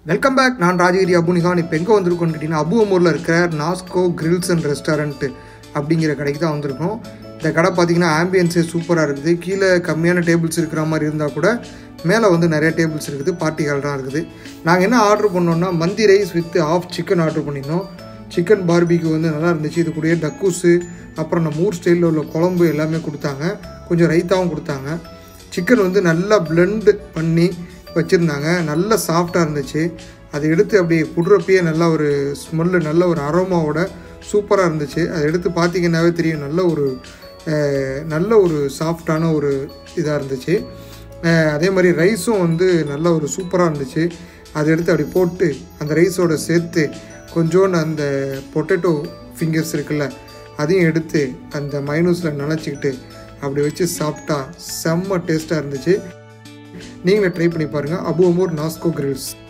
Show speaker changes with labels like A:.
A: welcome back நான் ராஜகிரி அபு நிகான் இப்போ எங்கே வந்திருக்கோம்னு கேட்டிங்கன்னா அபு அமூரில் இருக்கிற நாஸ்கோ கிரில்ஸ் அண்ட் ரெஸ்டாரண்ட்டு அப்படிங்கிற கடைக்கு தான் வந்திருக்கோம் இந்த கடை பார்த்தீங்கன்னா ஆம்பியன்ஸே சூப்பராக இருக்குது கீழே கம்மியான டேபிள்ஸ் இருக்கிற மாதிரி இருந்தால் கூட மேலே வந்து நிறைய டேபிள்ஸ் இருக்குது பார்ட்டி ஹால்லாம் இருக்குது நாங்கள் என்ன ஆர்டர் பண்ணோம்னா மந்தி rice with half chicken order பண்ணியிருந்தோம் சிக்கன் பார்பிக்கு வந்து நல்லா இருந்துச்சு இது கூடயே டக்கூஸு அப்புறம் நம்ம ஊர் ஸ்டைலில் உள்ள குழம்பு எல்லாமே கொடுத்தாங்க கொஞ்சம் ரைத்தாவும் கொடுத்தாங்க சிக்கன் வந்து நல்லா பிளெண்டு பண்ணி வச்சுருந்தாங்க நல்ல சாஃப்டாக இருந்துச்சு அதை எடுத்து அப்படி புடுறப்பயே நல்ல ஒரு ஸ்மெல்லு நல்ல ஒரு அரோமாவோட சூப்பராக இருந்துச்சு அதை எடுத்து பார்த்தீங்கன்னாவே தெரியும் நல்ல ஒரு அஹ், நல்ல ஒரு சாஃப்டான ஒரு இதாக இருந்துச்சு அஹ், அதே மாதிரி ரைஸும் வந்து நல்ல ஒரு சூப்பராக இருந்துச்சு அதை எடுத்து அப்படி போட்டு அந்த ரைஸோட சேர்த்து கொஞ்சோண்டு அந்த பொட்டேட்டோ ஃபிங்கர்ஸ் இருக்குல்ல அதையும் எடுத்து அந்த மைனூஸில் நினச்சிக்கிட்டு அப்படி வச்சு சாப்பிட்டா செம்ம டேஸ்ட்டாக இருந்துச்சு நீங்களே ட்ரை பண்ணி பாருங்கள் அபு அமூர் நாஸ்கோ கிரில்ஸ்